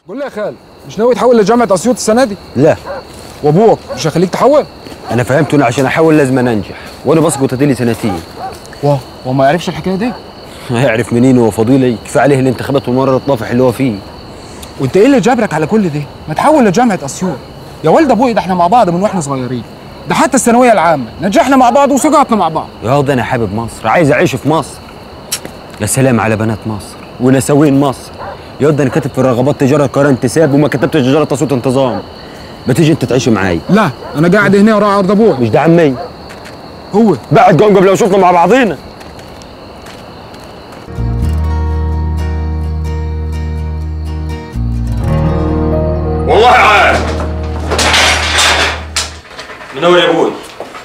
قول لي يا خال مش ناوي تحول لجامعه اسيوط السنه دي لا وابوك مش هيخليك تحول انا فهمت انه عشان احاول لازم أنا انجح وانا بسقط لي سنتين واه هو ما يعرفش الحكايه دي هيعرف منين هو فضيلي كفايه عليه الانتخابات والمره الطافح اللي هو فيه وانت ايه اللي جابرك على كل ده ما تحول لجامعه اسيوط يا والد ابوي ده احنا مع بعض من واحنا صغيرين ده حتى الثانويه العامه نجحنا مع بعض وسقطنا مع بعض يا ده انا حابب مصر عايز اعيش في مصر يا سلام على بنات مصر ونساوين مصر يا ده انا كاتب في الرغبات تجاره قرار انتساب وما كتبتش تجاره تصويت انتظام ما تيجي انت تعيش معايا لا انا قاعد هنا وراء ارض ابوي مش ده عمي هو بعد جون قبل لو شفنا مع بعضينا والله عاد منور يا ابوي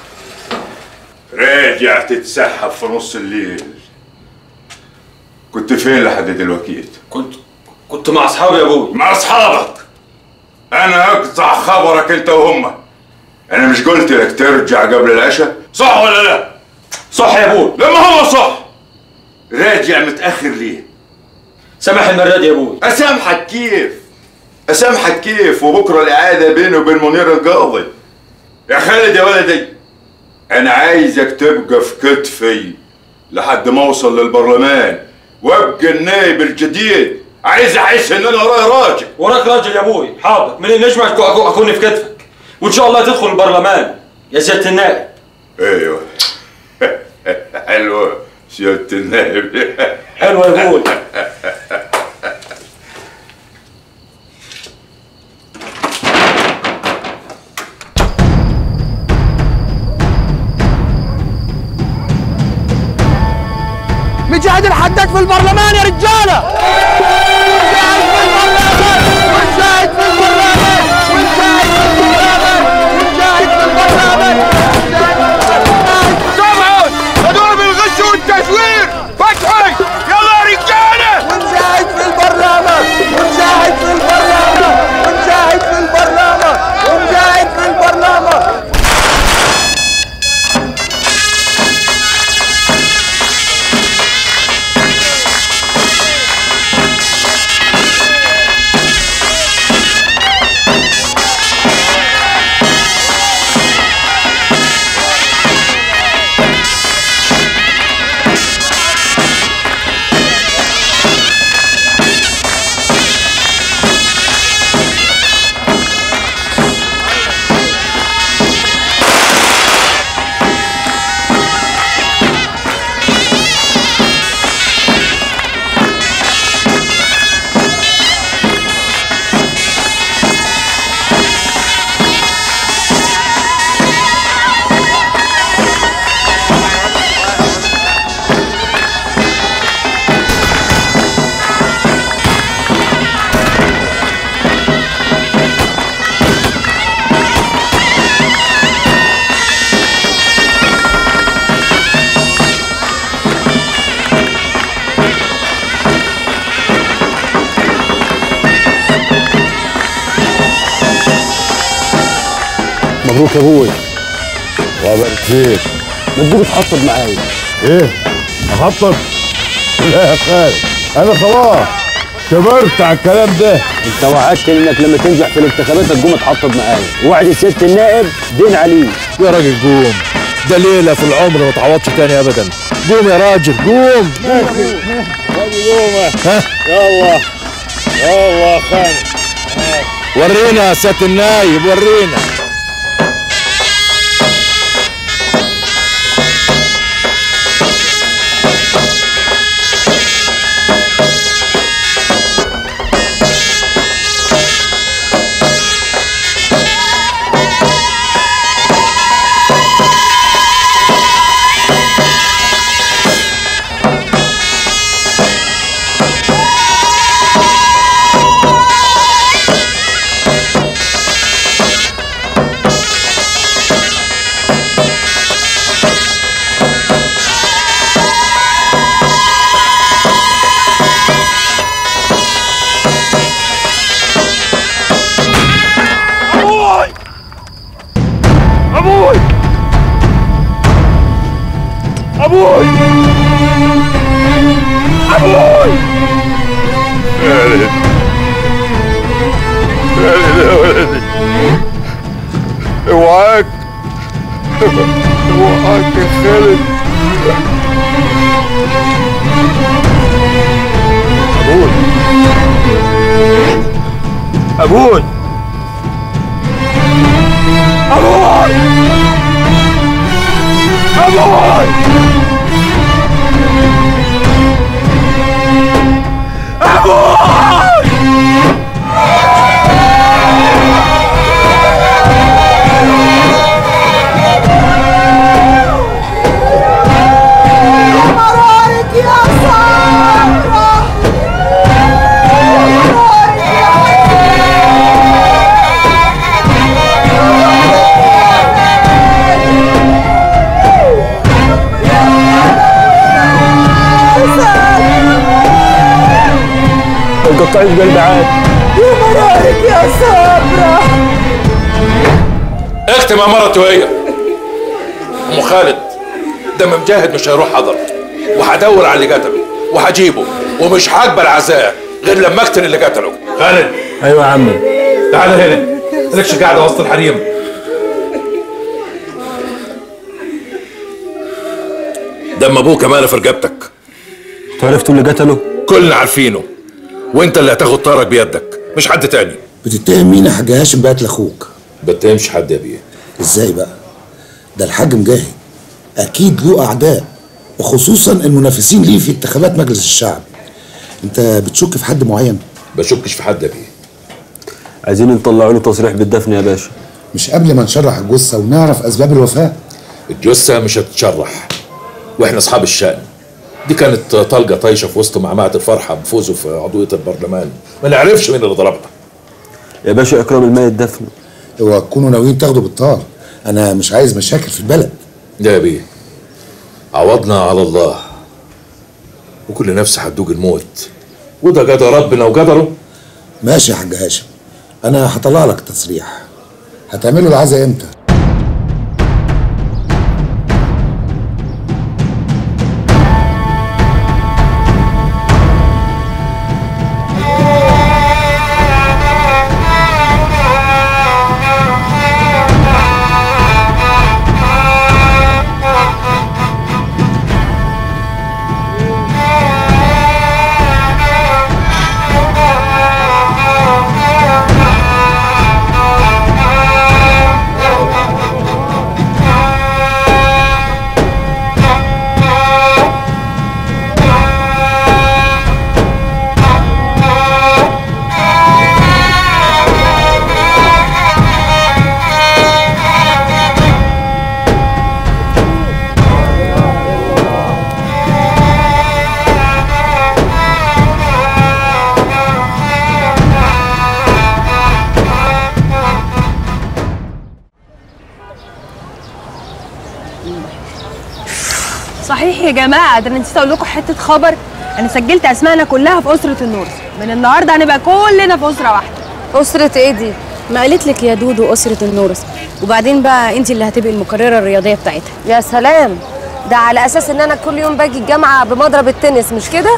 راجع تتسحب في نص الليل كنت فين لحد دلوقتي كنت كنت مع اصحابي يا ابوي مع اصحابك انا اقطع خبرك انت وهم انا مش قلت لك ترجع قبل العشاء صح ولا لا صح يا ابوي لما هو صح راجع متاخر ليه سامح المراد يا ابوي اسامحك كيف اسامحك كيف وبكره الاعاده بيني وبين منير القاضي يا خالد يا ولدي انا عايزك تبقى في كتفي لحد ما اوصل للبرلمان وابقى النائب الجديد عايز احس ان انا وراي راجل وراك راجل يا ابوي حاضر من النجمة أكو- أكو- اكون في كتفك وان شاء الله تدخل البرلمان يا سياده النائب ايوه حلوه سياده النائب حلو يا ابوي مجاهد الحداد في البرلمان يا رجاله مجاهد في البرلمان ونجاهد في البرلمان ونجاهد في البرلمان ونجاهد في البرلمان سمعون هدول بالغش والتزوير فتحي يلا يا رجاله ونجاهد في البرلمان ونجاهد في البرلمان ونجاهد في البرلمان ونجاهد في البرلمان مبروك يا ابوي وبارك فيك ما تجيب تحطب معايا ايه اخطط لا يا خالد انا خلاص كبرت على الكلام ده انت وعدتني انك لما تنجح في الانتخابات تقوم تحطب معايا وعد سياده النائب دين عليه يا راجل قوم ده ليله في العمر ما تعوضش تاني ابدا قوم يا راجل قوم ماشي قوم ها يلا يلا خالد ورينا يا سياده النايب ورينا خالد لك يا خالد ابوي مرارك يا سارة مرارك يا ما تقطعيش قلبي عادي مرارك يا صبرة اختي مع مرته وهي ام خالد دم مجاهد مش هيروح حضر وهدور على اللي قتله وهجيبه ومش هقبل عزاء غير لما اقتل اللي قتله خالد ايوه يا عمي تعال هنا مالكش قاعده وسط الحريم دم ابوك امانه في رقبتك عرفتوا اللي قتله كلنا عارفينه وانت اللي هتاخد طارك بيدك مش حد تاني بتتهم مين يا حاج هاشم بقت لاخوك بتهمش حد يا بيه ازاي بقى ده الحاج مجاهد اكيد له اعداء وخصوصا المنافسين ليه في انتخابات مجلس الشعب انت بتشك في حد معين بشكش في حد يا بيه عايزين نطلعوا له تصريح بالدفن يا باشا مش قبل ما نشرح الجثه ونعرف اسباب الوفاه الجثة مش هتتشرح واحنا اصحاب الشأن دي كانت طلقة طايشة في وسط معمعة الفرحة بفوزه في عضوية البرلمان ما نعرفش مين اللي ضربها يا باشا اكرام الميت دفن اوعى تكونوا ناويين تاخدوا بالطار انا مش عايز مشاكل في البلد ده يا بيه عوضنا على الله وكل نفس هتدوق الموت وده قدر ربنا وقدره ماشي يا حاج هاشم انا هطلع لك تصريح هتعملوا العزاء امتى صحيح يا جماعه ده انا نسيت اقول لكم حته خبر انا سجلت اسمائنا كلها في اسره النور من النهارده هنبقى كلنا في اسره واحده أسرة إيه دي؟ ما قالت لك يا دودو أسرة النورس وبعدين بقى أنت اللي هتبقي المقررة الرياضية بتاعتها يا سلام ده على اساس ان انا كل يوم باجي الجامعه بمضرب التنس مش كده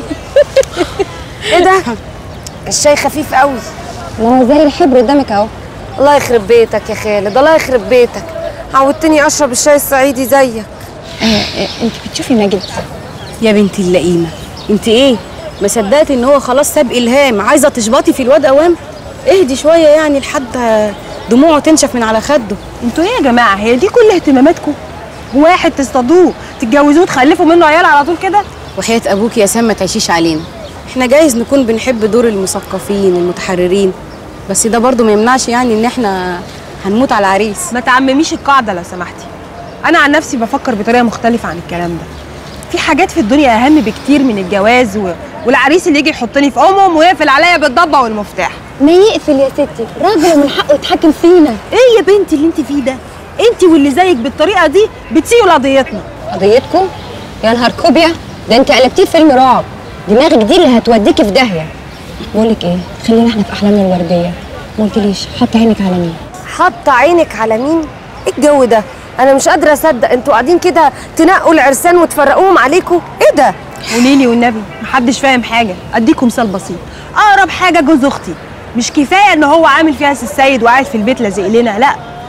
ايه ده الشاي خفيف قوي ما هو زي الحبر قدامك أهو الله يخرب بيتك يا خالد الله يخرب بيتك عودتني اشرب الشاي الصعيدي زيك أنت بتشوفي ماجد يا بنت اللئيمة أنت إيه؟ ما صدقت إن هو خلاص ساب إلهام عايزة تشبطي في الواد أوام؟ اهدي شوية يعني لحد دموعه تنشف من على خده انتوا ايه يا جماعه هي دي كل اهتماماتكم واحد تصطادوه تتجوزوه تخلفوا منه عيال على طول كده وحياة أبوك يا سام ما تعيشيش علينا احنا جايز نكون بنحب دور المثقفين المتحررين بس ده برضو ما يمنعش يعني ان احنا هنموت على العريس ما تعمميش القاعده لو سمحتي انا عن نفسي بفكر بطريقه مختلفه عن الكلام ده في حاجات في الدنيا اهم بكتير من الجواز و... والعريس اللي يجي يحطني في امهم ويقفل عليا بالضبه والمفتاح ما يقفل يا ستي راجل من حقه يتحكم فينا ايه يا بنتي اللي انت فيه ده انت واللي زيك بالطريقه دي بتسيئوا لقضيتنا قضيتكم يا نهار كوبيا ده انت قلبتيه فيلم رعب دماغك دي اللي هتوديكي في داهيه بقول لك ايه خلينا احنا في احلامنا الورديه ما قلتليش حط عينك على مين حاطه عينك على مين ايه الجو ده انا مش قادره اصدق انتوا قاعدين كده تنقوا العرسان وتفرقوهم عليكم ايه ده قولي لي والنبي محدش فاهم حاجه اديكم مثال بسيط اقرب حاجه جوز اختي مش كفايه ان هو عامل فيها سي السيد وقاعد في البيت لازق لنا لا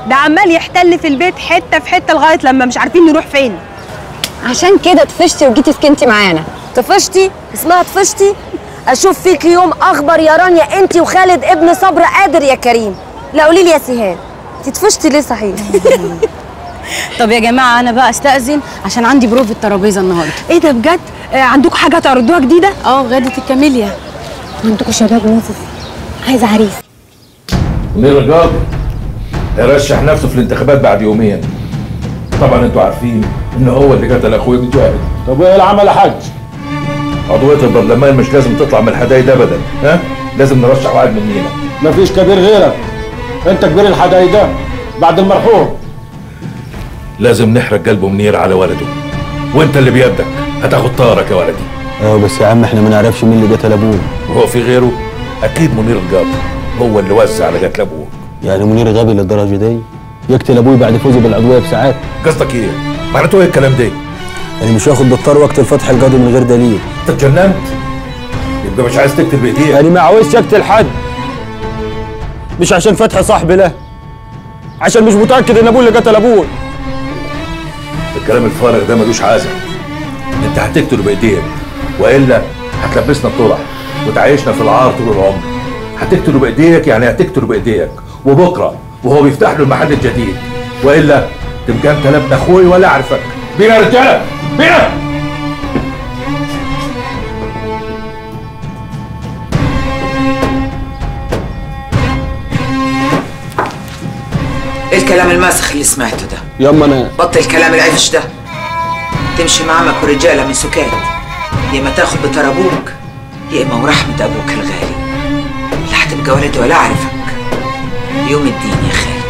ده عمال يحتل في البيت حته في حته لغايه لما مش عارفين نروح فين عشان كده طفشتي وجيتي سكنتي معانا طفشتي اسمها طفشتي اشوف فيك يوم اخبر يا رانيا انت وخالد ابن صبر قادر يا كريم لا قولي لي يا سهام انت طفشتي ليه صحيح طب يا جماعه انا بقى استاذن عشان عندي بروف الترابيزه النهارده ايه ده بجد آه عندكم حاجه تعرضوها جديده اه غاده الكاميليا عندكم شباب ناصف عايزه عريس منير القاضي هيرشح نفسه في الانتخابات بعد يومين طبعا انتوا عارفين ان هو اللي قتل اخويا مجاهد طب وايه العمل يا حاج؟ عضوية البرلمان مش لازم تطلع من الحدايد ابدا ها لازم نرشح واحد مننا مفيش كبير غيرك انت كبير الحدايد ده بعد المرحوم لازم نحرق قلبه منير على ولده وانت اللي بيدك هتاخد طارك يا ولدي اه بس يا عم احنا ما نعرفش مين اللي قتل ابوه وهو في غيره اكيد منير القاضي هو اللي وزع على قتل ابوه يعني منير غبي للدرجه دي يقتل ابوي بعد فوزي بالعضويه بساعات قصدك ايه معناته ايه الكلام ده يعني مش واخد بالطار وقت الفتح القاضي من غير دليل انت اتجننت يبقى مش عايز تقتل بايديك يعني ما عاوزش اقتل حد مش عشان فتح صاحبي له عشان مش متاكد ان ابوه اللي قتل ابوه الكلام الفارغ ده ملوش عازة انت هتقتله بايديك والا هتلبسنا الطرح وتعيشنا في العار طول العمر هتقتله بايديك يعني هتقتله بايديك وبكره وهو بيفتح له المحل الجديد والا تبقى انت لا ابن اخوي ولا اعرفك بينا يا رجاله بينا ايه الكلام الماسخ اللي سمعته ده ياما انا بطل الكلام العفش ده تمشي مع عمك ورجاله من سكات يا اما تاخد بطار ابوك يا اما ورحمه ابوك الغالي لا هتبقى ولد ولا اعرفك يوم الدين يا خالد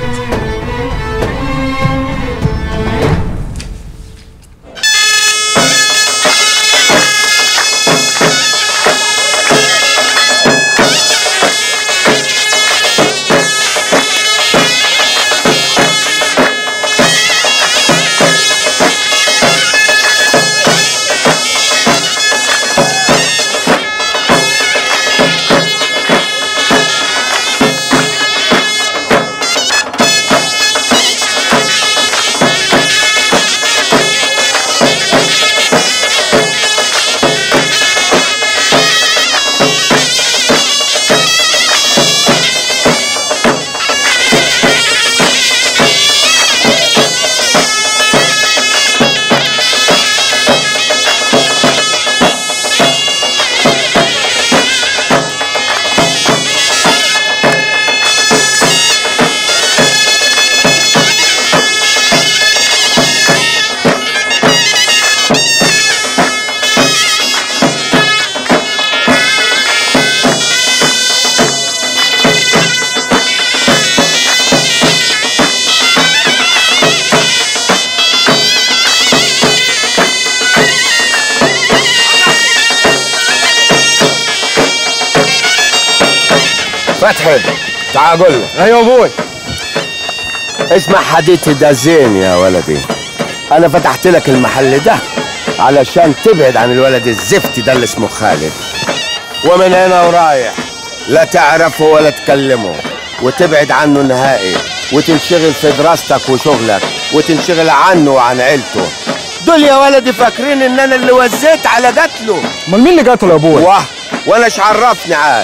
فتحي تعال اقول لك ايوه ابوي اسمع حديثي ده زين يا ولدي انا فتحت لك المحل ده علشان تبعد عن الولد الزفتي ده اللي اسمه خالد ومن هنا ورايح لا تعرفه ولا تكلمه وتبعد عنه نهائي وتنشغل في دراستك وشغلك وتنشغل عنه وعن عيلته دول يا ولدي فاكرين ان انا اللي وزيت على قتله امال مين اللي قتله يا ابوي واه وانا ايش عرفني عاد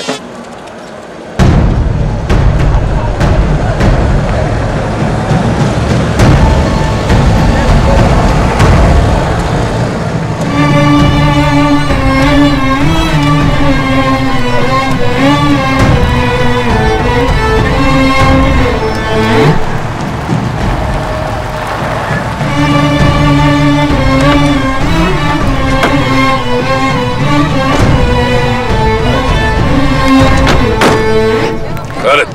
خالد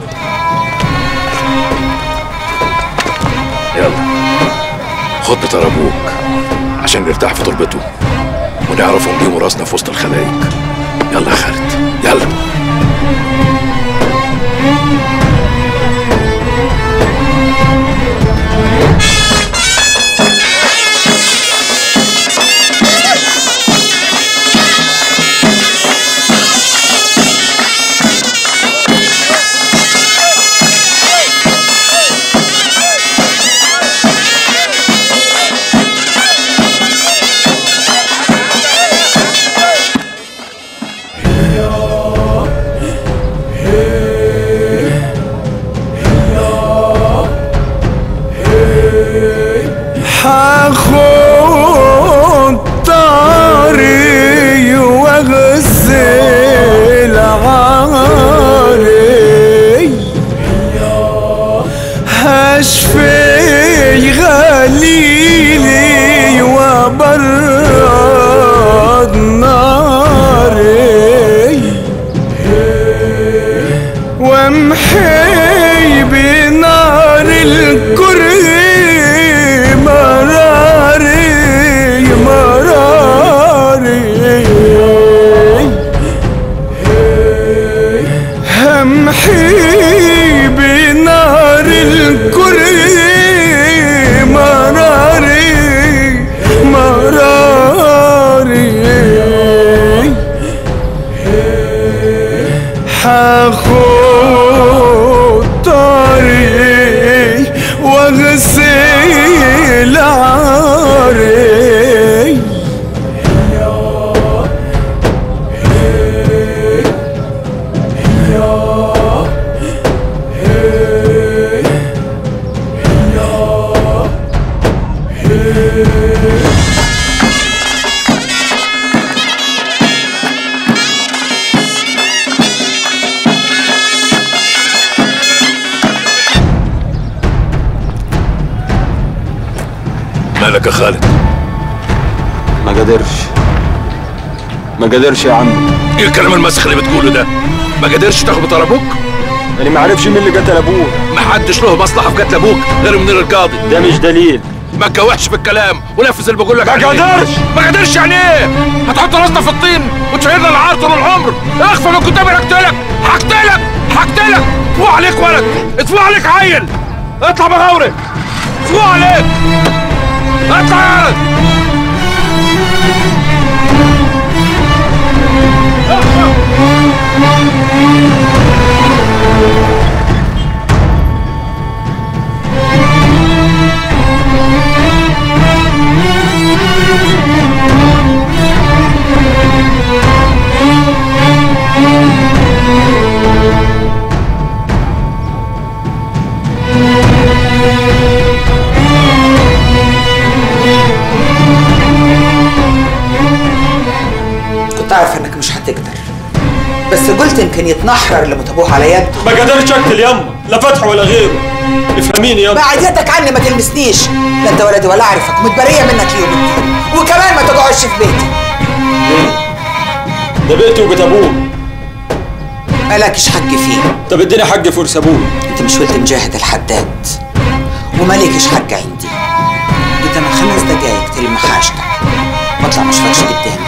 يلا خد بطار ابوك عشان نرتاح في تربته ونعرف نقيم راسنا في وسط الخلايق يلا يا خالد يلا وامحي بنار الكره مراري مراري امحي بنار الكره مراري مراري حاخد طاري واغسل عاري مالك يا خالد ما قدرش ما قدرش يا عم ايه الكلام المسخ اللي بتقوله ده ما قدرش تاخد بطار ابوك انا ما عارفش مين اللي قتل ابوه ما حدش له مصلحه في قتل ابوك غير منير القاضي ده مش دليل ما تجوحش في الكلام ونفذ اللي بقول لك ما عليه. قدرش. ما قدرش يعني ايه هتحط راسنا في الطين وتشيلنا العار طول العمر اخفى من قدامي هقتلك هقتلك هقتلك فوق عليك ولد اتفوق عليك عيل اطلع بغوري فوق عليك اطلع يا ولد كنت عارفه انك مش هتقدر بس قلت يمكن يتنحرر اللي متابوه على يده ما قدرش اقتل يما لا فتح ولا غيره افهميني يما بعد يدك عني ما تلمسنيش لا انت ولدي ولا اعرفك متبريه منك يوم الدين وكمان ما تقعدش في بيتي ده بيتي وبيت ابوه مالكش حق فيه طب اديني حق فرس ابوه انت مش ولد مجاهد الحداد ومالكش حق عندي انت من خمس دقايق تلم حاجتك واطلع مش فاكش قدامي